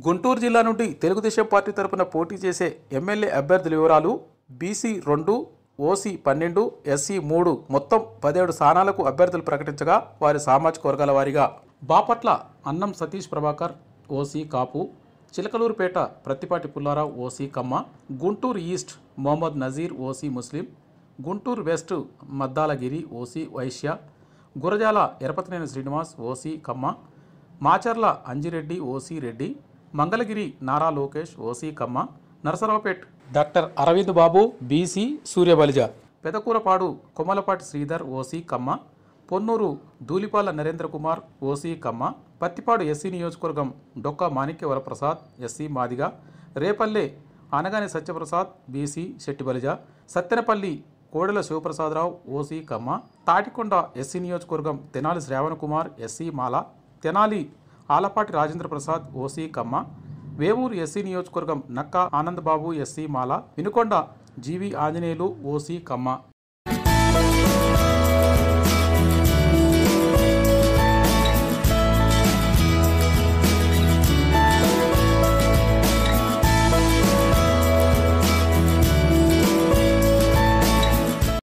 గుంటూరు జిల్లా నుండి తెలుగుదేశం పార్టీ తరపున పోటీ చేసే ఎమ్మెల్యే అభ్యర్థుల వివరాలు బీసీ రెండు ఓసీ పన్నెండు ఎస్సీ మూడు మొత్తం పదిహేడు స్థానాలకు అభ్యర్థులు ప్రకటించగా వారి సామాజిక వర్గాల వారీగా Bapatla Annam Satish Prabhakar OC Kapu Chilakaluripet Prathipati Pulla Rao OC Kamma Guntur east Mohammed Nazeer OC Muslim Guntur west Maddalagiri OC Vysya Gurajala Yarapathineni Srinivas OC Kamma Macherla Anji Reddy OC Reddy Mangalagiri Nara Lokesh OC Kamma Narasaraopet doctor Aravind Babu BC Suryabalija Pedakurapadu Kommalapati Sridhar OC Kamma Ponnur Dhulipala Narendra Kumar OC Kamma Prathipadu SC నియోజకవర్గం Dokka Manikya Varaprasad SC Madiga Repalle Anagani Satyaprasad BC Settibalija Sattenapalli Kodela Sivaprasadarao OC Kamma Tadikonda SC నియోజకవర్గం Tenali Sravana Kumar SC Mala Tenali Alapati Rajendra Prasad OC Kamma Vemuru SC నియోజకవర్గం నక్కా ఆనందబాబు ఎస్సీ మాల వినుకొండ జీవి ఆంజనేయులు ఓసీ కమ్మ